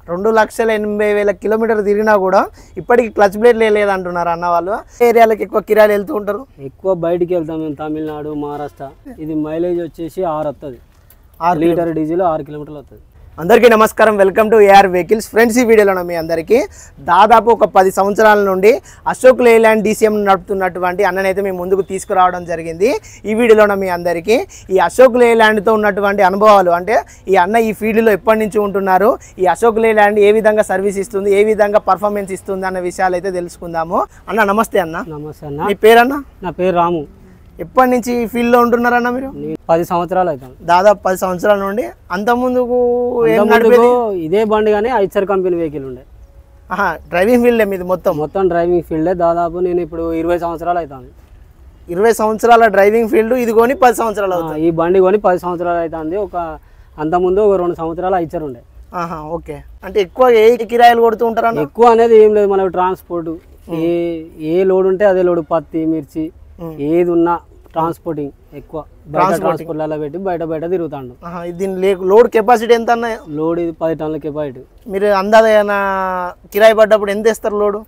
రెండు లక్షల ఎనభై వేల కిలోమీటర్ తిరిగినా కూడా ఇప్పటికి క్లచ్ ప్లేట్ లేదు అంటున్నారు అన్న వాళ్ళు ఏరియాలకు ఎక్కువ కిరాయిలు వెళ్తూ ఉంటారు ఎక్కువ బయటికి వెళ్తాం మేము తమిళనాడు మహారాష్ట్ర ఇది మైలేజ్ వచ్చేసి ఆరు వస్తుంది ఆరు లీటర్ డీజిల్ ఆరు కిలోమీటర్లు వస్తుంది అందరికీ నమస్కారం welcome to AR vehicles friends ఈ వీడియోలో మీ అందరికీ దాదాపు ఒక పది సంవత్సరాల నుండి అశోక్ లేలాండ్ డీసీఎం నడుపుతున్నటువంటి అన్ననైతే మేము ముందుకు తీసుకురావడం జరిగింది ఈ వీడియోలో మీ అందరికీ ఈ అశోక్ లేలాండ్తో ఉన్నటువంటి అనుభవాలు అంటే ఈ అన్న ఈ ఫీల్డ్లో ఎప్పటి నుంచి ఉంటున్నారు ఈ అశోక్ లేలాండ్ ఏ విధంగా సర్వీస్ ఇస్తుంది ఏ విధంగా పర్ఫార్మెన్స్ ఇస్తుంది అన్న విషయాలు అయితే తెలుసుకుందాము అన్న నమస్తే అన్న నమస్తే అన్న మీ పేరన్న నా పేరు రాము ఎప్పటి నుంచి ఈ ఫీల్డ్లో ఉంటున్నారన్న మీరు నేను పది సంవత్సరాలు అవుతాను దాదాపు పది సంవత్సరాల నుండి అంత ముందుకు ఏం ముందుకు ఇదే బండి కానీ ఐచర్ కంపెనీ వెహికల్ ఉండే ఆహా, డ్రైవింగ్ ఫీల్డ్ మీది మొత్తం మొత్తం డ్రైవింగ్ ఫీల్డే దాదాపు నేను ఇప్పుడు ఇరవై సంవత్సరాలు అవుతాను ఇరవై సంవత్సరాల డ్రైవింగ్ ఫీల్డ్ ఇది కొని పది సంవత్సరాలు అవుతుంది ఈ బండి కొని పది సంవత్సరాలు అవుతుంది ఒక అంతకుముందు ఒక రెండు సంవత్సరాలు ఐచర్ ఉండే ఆహా ఓకే అంటే ఎక్కువ ఏ కిరాయిలు కొడుతూ ఉంటారన్న ఎక్కువ అనేది ఏం లేదు మనకు ట్రాన్స్పోర్ట్ ఏ ఏ లోడ్ ఉంటే అదే లోడ్ పత్తి మిర్చి ఏది ఉన్నా ట్రాన్స్పోర్టింగ్ ఎక్కువ బయట ట్రాన్స్పోర్ట్లలో పెట్టి బయట బయట తిరుగుతాడు ఆహా, ఇది దీని లే లోడ్ కెపాసిటీ ఎంత అన్న లోడ్ ఇది పది టన్నుల కెపాసిటీ మీరు అందాజ ఏమైనా కిరాయి పడ్డప్పుడు ఎంత ఇస్తారు లోడు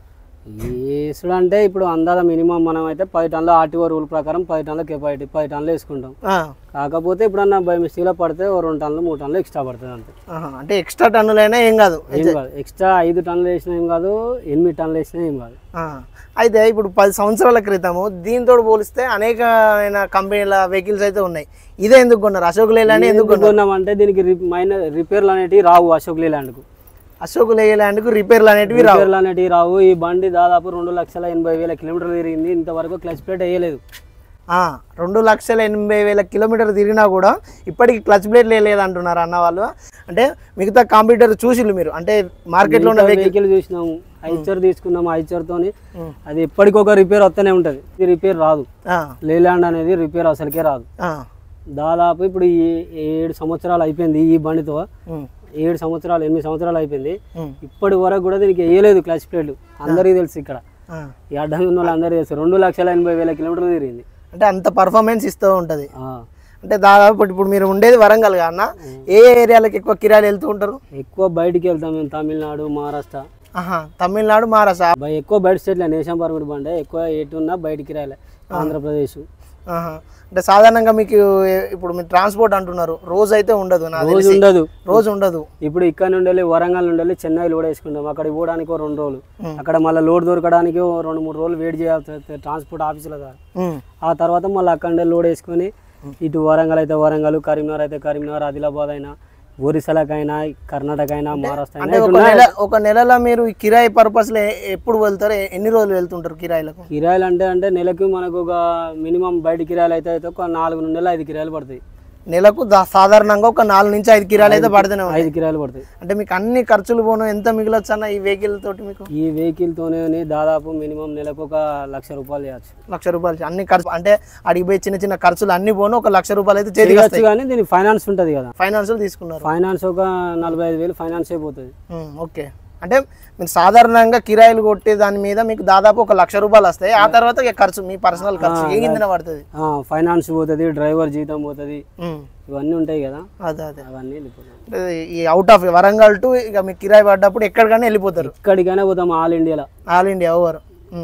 వేసుడు అంటే ఇప్పుడు అందాల మినిమం మనం అయితే పది టన్నుల ఆర్టీఓ రూల్ ప్రకారం పది టన్నుల కెపాసిటీ పది టన్నులు వేసుకుంటాం ఆ, కాకపోతే ఇప్పుడన్నా బై మిస్టేక్లో పడితే ఓ రెండు టన్నులు మూడు టన్నులు ఎక్స్ట్రా పడుతుంది అంతే ఆహా, అంటే ఎక్స్ట్రా టన్నులైనా ఏం కాదు ఏం కాదు ఎక్స్ట్రా ఐదు టన్నులు వేసినా ఏం కాదు ఎనిమిది టన్నులు వేసినా ఏం కాదు ఆ, అయితే ఇప్పుడు పది సంవత్సరాల క్రితము దీంతో పోలిస్తే అనేకమైన కంపెనీల వెహికల్స్ అయితే ఉన్నాయి ఇదే ఎందుకు కొన్నారు అశోక్ లేలాండ్ ఎందుకు ఎందుకు కొన్నామంటే దీనికి రి- మైనర్ రిపేర్లు అనేటివి రావు అశోక్ లేలాండ్కు అశోక్ లేలాండ్కు రిపేర్లు అనేటివి రావు రిపేర్లు అనేటివి రావు ఈ బండి దాదాపు రెండు లక్షల ఎనభై వేల కిలోమీటర్లు తిరిగింది ఇంతవరకు క్లచ్ ప్లేట్ వేయలేదు ఆ, రెండు లక్షల ఎనభై వేల కిలోమీటర్ తిరిగినా కూడా ఇప్పటికి క్లచ్ ప్లేట్ లేదు అంటున్నారు అన్న వాళ్ళు అంటే మిగతా కంప్యూటర్ చూసిళ్ళు మీరు అంటే మార్కెట్లో ఉన్న వెహికల్ వెహికల్ చూసినాము ఐచర్ తీసుకున్నాము ఐచర్ తోని అది ఎప్పటికొక రిపేర్ వస్తూనే ఉంటది ఇది రిపేర్ రాదు ఆ, లేలాండ్ అనేది రిపేర్ అసలుకే రాదు ఆ, దాదాపు ఇప్పుడు ఈ ఏడు సంవత్సరాలు అయిపోయింది ఈ బండితో ఉమ్, ఏడు సంవత్సరాలు ఎనిమిది సంవత్సరాలు అయిపోయింది ఉమ్, ఇప్పటి వరకు కూడా దీనికి వేయలేదు క్లచ్ ప్లేట్లు అందరికీ తెలుసు ఇక్కడ ఆ. ఈ అడ్డం ఉన్న వాళ్ళు అందరికీ తెలుసు రెండు లక్షల ఎనభై వేల కిలోమీటర్లు తిరిగింది అంటే అంత పర్ఫార్మెన్స్ ఇస్తూ ఉంటుంది ఆ. అంటే దాదాపు ఇప్పుడు- ఇప్పుడు మీరు ఉండేది వరంగల్ అన్న ఏ ఏరియాలకు ఎక్కువ కిరాయిలు వెళ్తూ ఉంటారు ఎక్కువ బయటికి వెళ్తాం మేము తమిళనాడు మహారాష్ట్ర ఆహా తమిళనాడు మహారాష్ట్ర బై ఎక్కువ బయట స్టేట్లో నేషన్ పర్మిట్ బండి ఎక్కువ ఎటు ఉన్నా బయటికి రాలే ఆంధ్రప్రదేశ్ ఆహా. అంటే సాధారణంగా మీకు ఏ- ఇప్పుడు మీరు ట్రాన్స్పోర్ట్ అంటున్నారు రోజు అయితే ఉండదు నాకు రోజు తెలిసి. ఉండదు రోజు ఉండదు ఇప్పుడు ఇక్కడ నుండి వెళ్ళి వరంగల్ నుండి వెళ్ళి చెన్నై లోడ్ వేసుకుంటాం అక్కడ పోవడానికి ఓ రెండు రోజులు అక్కడ మళ్ళీ లోడ్ దొరకడానికి ఓ రెండు మూడు రోజులు వెయిట్ చేయాల్సి వస్తుంది ట్రాన్స్పోర్ట్ ఆఫీసులో ద్వారా ఉమ్, ఆ తర్వాత మళ్ళీ అక్కడ నుండి లోడ్ వేసుకొని ఇటు వరంగల్ అయితే వరంగల్ కరీంనగర్ అయితే కరీంనగర్ ఆదిలాబాద్ అయినా ఒరిస్సాలకైనా కర్ణాటక అయినా మహారాష్ట్ర అయినా అంటే ఒక నెల ఒక నెలలో మీరు ఈ కిరాయి పర్పస్ లో ఎ- ఎప్పుడు వెళ్తారు ఎ- ఎన్ని రోజులు వెళ్తుంటారు కిరాయిలకు కిరాయిలు అంటే అంటే నెలకు మనకు ఒక మినిమం బయట కిరాయిలు అయితే అయితే ఒక నాలుగు నుండి ఐదు కిరాయిలు పడతాయి నెలకు దా- సాధారణంగా ఒక నాలుగు నుంచి ఐదు కిరాయిలు అయితే పడుతూనే ఉంటాయి ఐదు కిరాయిలు పడతాయి అంటే మీకు అన్ని ఖర్చులు పోను ఎంత మిగిలొచ్చు అన్న ఈ వెహికల్ తోటి మీకు ఈ వెహికల్తోనే దాదాపు మినిమం నెలకు ఒక లక్ష రూపాయలు చేయొచ్చు లక్ష రూపాయలు అన్ని ఖర్చు అంటే అడిగి పోయి చిన్న చిన్న ఖర్చులు అన్ని పోను ఒక లక్ష రూపాయలు అయితే చేతికి చేయొచ్చు కానీ దీనికి ఫైనాన్స్ ఉంటుంది కదా ఫైనాన్స్ తీసుకున్నారు ఫైనాన్స్ ఒక నలభై ఐదు వేలు ఫైనాన్స్ అయిపోతుంది ఉమ్, ఓకే అంటే మీరు సాధారణంగా కిరాయిలు కొట్టే దాని మీద మీకు దాదాపు ఒక లక్ష రూపాయలు వస్తాయి ఆ తర్వాత ఇక ఖర్చు మీ పర్సనల్ ఖర్చు ఏ కిందన పడుతుంది ఆ, ఫైనాన్స్ పోతుంది డ్రైవర్ జీతం పోతుంది ఉమ్, ఇవన్నీ ఉంటాయి కదా అదే అదే అవన్నీ వెళ్ళిపోతాయి అంటే ఈ అవుట్ ఆఫ్ వరంగల్ టు ఇక మీకు కిరాయి పడ్డప్పుడు ఎక్కడికైనా వెళ్ళిపోతారు ఎక్కడికైనా పోతాం ఆల్ ఇండియాలో all India over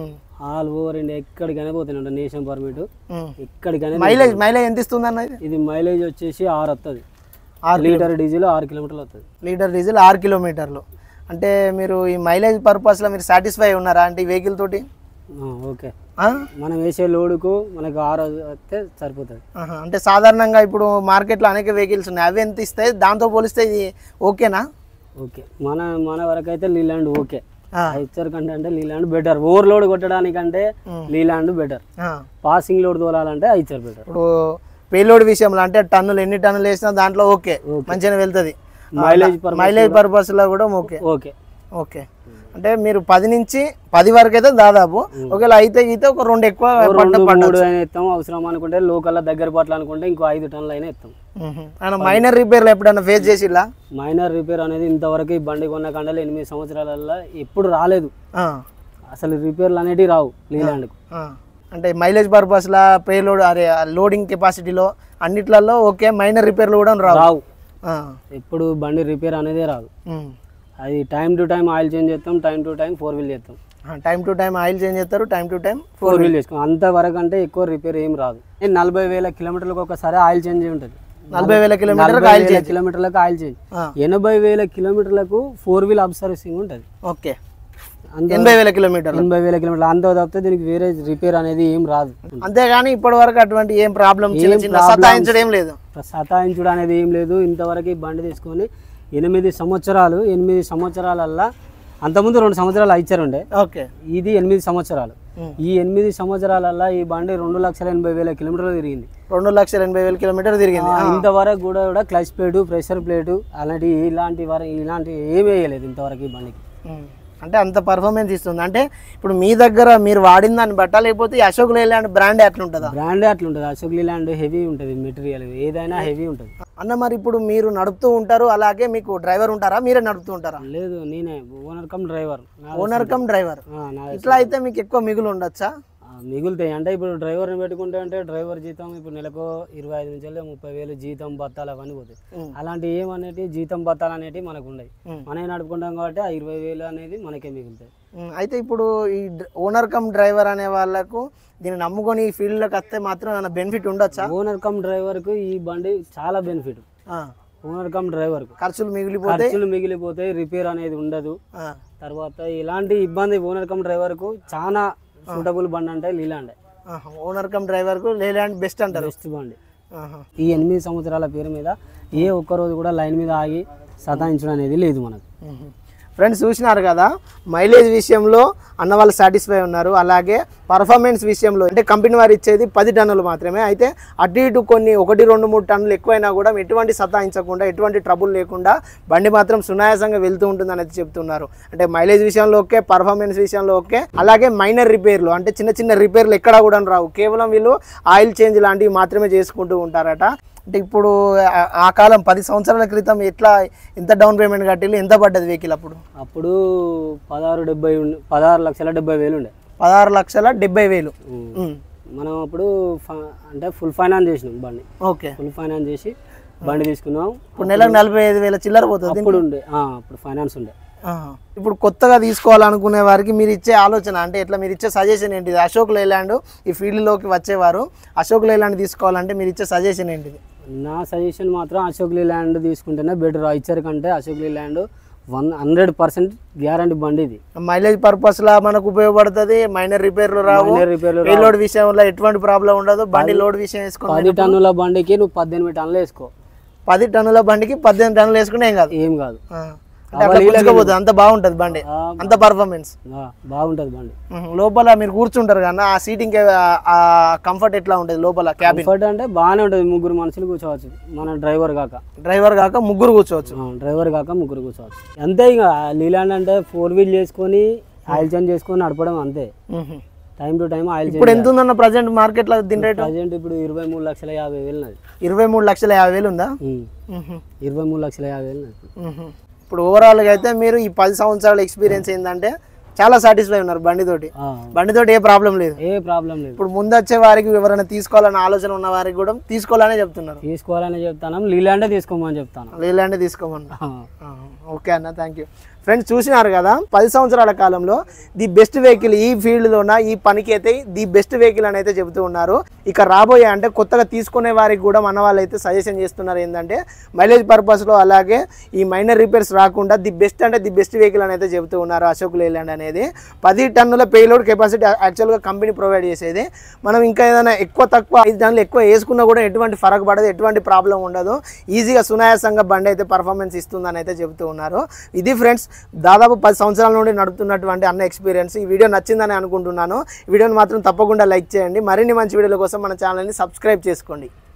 all over India ఎక్కడికైనా పోతాను నేషన్ పర్మిట్ ఎక్కడికైనా మైలేజ్ మైలేజ్ ఎంత ఇస్తుంది అన్న ఇది ఇది మైలేజ్ వచ్చేసి ఆరు వస్తుంది ఆరు లీటర్ డీజిల్ ఆరు కిలోమీటర్లు వస్తుంది లీటర్ డీజిల్ ఆరు కిలోమీటర్లు అంటే మీరు ఈ మైలేజ్ పర్పస్లో మీరు సాటిస్ఫై ఉన్నారా అంటే ఈ వెహికల్ తోటి ఓకే ఆ? మనం వేసే లోడుకు మనకు ఆరు వస్తే సరిపోతుంది ఆహా. అంటే సాధారణంగా ఇప్పుడు మార్కెట్లో అనేక వెహికల్స్ ఉన్నాయి అవి ఎంత ఇస్తాయి దాంతో పోలిస్తే ఇది ఓకేనా ఓకే మన మన వరకు అయితే లీలాండ్ ఓకే ఆ. హెచ్చర్ కంటే అంటే లీలాండ్ బెటర్ ఓవర్లోడ్ కొట్టడానికంటే లీలాండ్ బెటర్ ఆ. పాసింగ్ లోడ్ తోలాలంటే ఐచర్ బెటర్ ఇప్పుడు పేలోడ్ విషయంలో అంటే టన్నులు ఎన్ని టన్నులు వేసినా దాంట్లో ఓకే మంచిగా వెళ్తుంది మైలేజ్ మైలేజ్ పర్పస్లో కూడా ఓకే ఓకే ఓకే అంటే మీరు పది నుంచి పది వరకు అయితే దాదాపు ఒకవేళ అయితే అయితే ఒక రెండు ఎక్కువ పడ్డ రెండు పడ్డ మూడు అయినా ఎత్తాం అవసరం అనుకుంటే లోకల్ దగ్గర పట్ల అనుకుంటే ఇంకో ఐదు టన్నులు అయినా ఎత్తాం ఆయన మైనర్ రిపేర్లు ఎప్పుడైనా ఫేస్ చేసిలా మైనర్ రిపేర్ అనేది ఇంతవరకు ఈ బండి కొన్న కండలు ఎనిమిది సంవత్సరాలలో ఎప్పుడు రాలేదు ఆ, అసలు రిపేర్లు అనేటివి రావు లీలాండ్కు ఆ. అంటే మైలేజ్ పర్పస్లా పేలోడ్ అరే లోడింగ్ కెపాసిటీలో అన్నిట్లలో ఓకే మైనర్ రిపేర్లు కూడా రావు రావు ఆ, ఎప్పుడు బండి రిపేర్ అనేదే రాదు ఉమ్. అది time to time oil change చేస్తాం time to time four wheel చేస్తాం time to time oil change చేస్తారు time to time four wheel చేసుకోం అంతవరకు అంటే ఎక్కువ రిపేర్ ఏం రాదు ఏ నలభై వేల కిలోమీటర్లకు ఒకసారి ఆయిల్ చేంజ్ ఉంటుంది నలభై వేల కిలోమీటర్ నలభై వేల కిలోమీటర్లకు ఆయిల్ చేంజ్ ఆ. ఎనభై వేల కిలోమీటర్లకు ఫోర్ వీల్ అప్ సర్వీసింగ్ ఉంటుంది ఓకే అంత ఎనభై వేల కిలోమీటర్లు ఎనభై వేల కిలోమీటర్లు అంత తప్పితే దీనికి వేరే రిపేర్ అనేది ఏం రాదు అంతేగాని ఇప్పటి వరకు అటువంటి ఏం ప్రాబ్లం చిన్న ఏం చిన్న problems. సతాయించడం ఏం లేదు సతాయించుడు అనేది ఏం లేదు ఇంతవరకు ఈ బండి తీసుకొని ఎనిమిది సంవత్సరాలు ఎనిమిది సంవత్సరాలల్లా అంతకుముందు రెండు సంవత్సరాలు ఇచ్చారుండే ఓకే ఇది ఎనిమిది సంవత్సరాలు ఉమ్. ఈ ఎనిమిది సంవత్సరాలల్లా ఈ బండి రెండు లక్షల ఎనభై వేల కిలోమీటర్లు తిరిగింది రెండు లక్షల ఎనభై వేల కిలోమీటర్ తిరిగింది ఆ, ఇంతవరకు కూడా కూడా క్లచ్ ప్లేటు ప్రెషర్ ప్లేటు అలాంటి ఇలాంటి వర ఇలాంటి ఏమీ వేయలేదు ఇంతవరకు ఈ బండికి ఉమ్. అంటే అంత పర్ఫార్మెన్స్ ఇస్తుంది అంటే ఇప్పుడు మీ దగ్గర మీరు వాడిన దాన్ని బట్ట లేకపోతే ఈ అశోక్ లేలాంటి బ్రాండ్ అట్లుంటుందా బ్రాండ్ అట్లా ఉంటుంది అశోక్ లీలాండ్ హెవీ ఉంటుంది మెటీరియల్ ఏదైనా హెవీ ఉంటుంది అన్న మరి ఇప్పుడు మీరు నడుపుతూ ఉంటారు అలాగే మీకు డ్రైవర్ ఉంటారా మీరే నడుపుతూ ఉంటారా లేదు నేనే owner cum driver owner cum driver నా ఇట్లా అయితే మీకు ఎక్కువ మిగులు ఉండొచ్చా ఆ, మిగులుతాయి అంటే ఇప్పుడు డ్రైవర్ని పెట్టుకుంటే అంటే డ్రైవర్ జీతం ఇప్పుడు నెలకు ఇరవై ఐదు నుంచి వెళ్ళి ముప్పై వేలు జీతం బత్తాలు అవన్నీ పోతాయి ఉమ్. అలాంటి ఏమనేటి జీతం బత్తాలు అనేటివి మనకు ఉన్నాయి ఉమ్. మనమే నడుపుకుంటాం కాబట్టి ఆ ఇరవై వేలు అనేది మనకే మిగులుతాయి ఉమ్, అయితే ఇప్పుడు ఈ ఓనర్ కమ్ డ్రైవర్ అనే వాళ్ళకు దీన్ని నమ్ముకొని ఈ ఫీల్డ్లోకి వస్తే మాత్రం ఏమైనా బెనిఫిట్ ఉండొచ్చా ఓనర్ కమ్ డ్రైవర్కు ఈ బండి చాలా బెనిఫిట్ ఆ, ఓనర్ కమ్ డ్రైవర్కు ఖర్చులు మిగిలిపోతే ఖర్చులు మిగిలిపోతాయి రిపేర్ అనేది ఉండదు ఆ, తర్వాత ఇలాంటి ఇబ్బంది ఓనర్ కమ్ డ్రైవర్కు చాలా సూటబుల్ బండి అంటే లీలాండే ఆహా, ఓనర్ కమ్ డ్రైవర్కు లేలాండ్ బెస్ట్ అంటారు బెస్ట్ బండి ఆహా. ఈ ఎనిమిది సంవత్సరాల పేరు మీద ఏ ఒక్క రోజు కూడా లైన్ మీద ఆగి సతాయించడం అనేది లేదు మనకు ఫ్రెండ్స్ చూసినారు కదా మైలేజ్ విషయంలో అన్న వాళ్ళు సాటిస్ఫై ఉన్నారు అలాగే పర్ఫార్మెన్స్ విషయంలో అంటే కంపెనీ వారు ఇచ్చేది పది టన్నులు మాత్రమే అయితే అటు ఇటు కొన్ని ఒకటి రెండు మూడు టన్నులు ఎక్కువైనా కూడా ఎటువంటి సతాయించకుండా ఎటువంటి ట్రబుల్ లేకుండా బండి మాత్రం సునాయాసంగా వెళ్తూ ఉంటుంది అనేది చెప్తున్నారు అంటే మైలేజ్ విషయంలో ఓకే పర్ఫార్మెన్స్ విషయంలో ఓకే అలాగే మైనర్ రిపేర్లు అంటే చిన్న చిన్న రిపేర్లు ఎక్కడా కూడా రావు కేవలం వీళ్ళు ఆయిల్ చేంజ్ లాంటివి మాత్రమే చేసుకుంటూ ఉంటారట అంటే ఇప్పుడు ఆ- ఆ కాలం పది సంవత్సరాల క్రితం ఎట్లా ఎంత డౌన్ పేమెంట్ కట్టిల్లు ఎంత పడ్డది వెహికల్ అప్పుడు అప్పుడు పదహారు డెబ్బై ఉండే పదహారు లక్షల డెబ్బై వేలు ఉండే పదహారు లక్షల డెబ్బై వేలు ఉమ్. మనం అప్పుడు ఫ- అంటే ఫుల్ ఫైనాన్స్ చేసినాం బండి ఓకే ఫుల్ ఫైనాన్స్ చేసి బండి తీసుకున్నాం ఇప్పుడు నెలకు నలభై ఐదు వేల చిల్లర పోతుంది అప్పుడు ఉండే ఆ, అప్పుడు ఫైనాన్స్ ఉండే ఆహా. ఇప్పుడు కొత్తగా తీసుకోవాలనుకునే వారికి మీరు ఇచ్చే ఆలోచన అంటే ఎట్లా మీరు ఇచ్చే సజెషన్ ఏంటిది అశోక్ లేలాండ్ ఈ ఫీల్డ్లోకి వచ్చేవారు అశోక్ లేలాండ్ తీసుకోవాలంటే మీరు ఇచ్చే సజెషన్ ఏంటిది నా సజెషన్ మాత్రం అశోక్ ల్యాండ్ తీసుకుంటేనే బెటర్ ఇచ్చారు కంటే Ashok Leyland one hundred percent guarantee బండి ఇది మైలేజ్ పర్పస్ లా మనకు ఉపయోగపడుతుంది మైనర్ రిపేర్లు రావు Minor repairలు లోడ్ విషయంలో ఎటువంటి ప్రాబ్లం ఉండదు బండి లోడ్ విషయం వేసుకుని పది టన్నుల బండికి నువ్వు పద్దెనిమిది టన్నులు వేసుకో పది టన్నుల బండికి పద్దెనిమిది టన్నులు వేసుకునే ఏం కాదు ఏం కాదు ఆ. అంటే అట్లా గుంజుకపోతుంది అంత బాగుంటుంది బండి ఆ, అంత పర్ఫార్మెన్స్ ఆ, బాగుంటుంది బండి లోపల మీరు కూర్చుంటారు కదా ఆ సీటింగ్ ఆ కంఫర్ట్ ఎట్లా ఉంటుంది లోపల క్యాబిన్ కంఫర్ట్ అంటే బాగానే ఉంటుంది ముగ్గురు మనుషులు కూర్చోవచ్చు మన డ్రైవర్ కాక డ్రైవర్ కాక ముగ్గురు కూర్చోవచ్చు ఆ, డ్రైవర్ కాక ముగ్గురు కూర్చోవచ్చు అంతే ఇక లీలాండ్ అంటే ఫోర్ వీల్ చేసుకొని ఆయిల్ చేంజ్ చేసుకొని నడపడం అంతే మ్మ్. Time to time oil change ఇప్పుడు ఎంత ఉందన్న ప్రజెంట్ మార్కెట్ లో దీని రేటు ప్రజెంట్ ఇప్పుడు ఇరవై మూడు లక్షల యాభై వేలు నాది ఇరవై మూడు లక్షల యాభై వేలు ఉందా ఉమ్. మ్మ్. ఇరవై మూడు లక్షల యాభై వేలు నాది మ్మ్. ఇప్పుడు ఓవరాల్ గా అయితే మీరు ఈ పది సంవత్సరాల ఎక్స్పీరియన్స్ ఏంటంటే చాలా సాటిస్ఫై ఉన్నారు బండితోటి ఆ, బండితోటి ఏ ప్రాబ్లం లేదు ఏ ప్రాబ్లం లేదు ఇప్పుడు ముందు వచ్చే వారికి ఎవరైనా తీసుకోవాలన్న ఆలోచన ఉన్న వారికి కూడా తీసుకోవాలనే చెప్తున్నారు తీసుకోవాలని చెప్తాను లీలాండే తీసుకోమని చెప్తాను లేదంటే తీసుకోమన్నా ఆ, ఓకే అన్న థ్యాంక్ యూ ఫ్రెండ్స్ చూసినారు కదా పది సంవత్సరాల కాలంలో ది బెస్ట్ వెహికల్ ఈ ఫీల్డ్లోన ఈ పనికి అయితే ది బెస్ట్ వెహికల్ అని అయితే చెబుతూ ఉన్నారు ఇక రాబోయే అంటే కొత్తగా తీసుకునే వారికి కూడా మన వాళ్ళు అయితే సజెషన్ చేస్తున్నారు ఏంటంటే మైలేజ్ పర్పస్లో అలాగే ఈ మైనర్ రిపేర్స్ రాకుండా ది బెస్ట్ అంటే ది బెస్ట్ వెహికల్ అని అయితే చెబుతూ ఉన్నారు అశోక్ లేలాండ్ అనేది పది టన్నుల పేలోడ్ కెపాసిటీ యాక్చువల్గా కంపెనీ ప్రొవైడ్ చేసేది మనం ఇంకా ఏదైనా ఎక్కువ తక్కువ ఐదు టన్నులు ఎక్కువ వేసుకున్నా కూడా ఎటువంటి ఫరక్ పడదు ఎటువంటి ప్రాబ్లం ఉండదు ఈజీగా సునాయాసంగా బండి అయితే పర్ఫార్మెన్స్ ఇస్తుందని అయితే చెబుతూ ఉన్నారు ఇది ఫ్రెండ్స్ దాదాపు పది సంవత్సరాల నుండి నడుపుతున్నటువంటి అన్న ఎక్స్పీరియన్స్ ఈ వీడియో నచ్చిందని అనుకుంటున్నాను ఈ వీడియోని మాత్రం తప్పకుండా లైక్ చేయండి మరిన్ని మంచి వీడియోల కోసం మన ఛానల్ని సబ్స్క్రైబ్ చేసుకోండి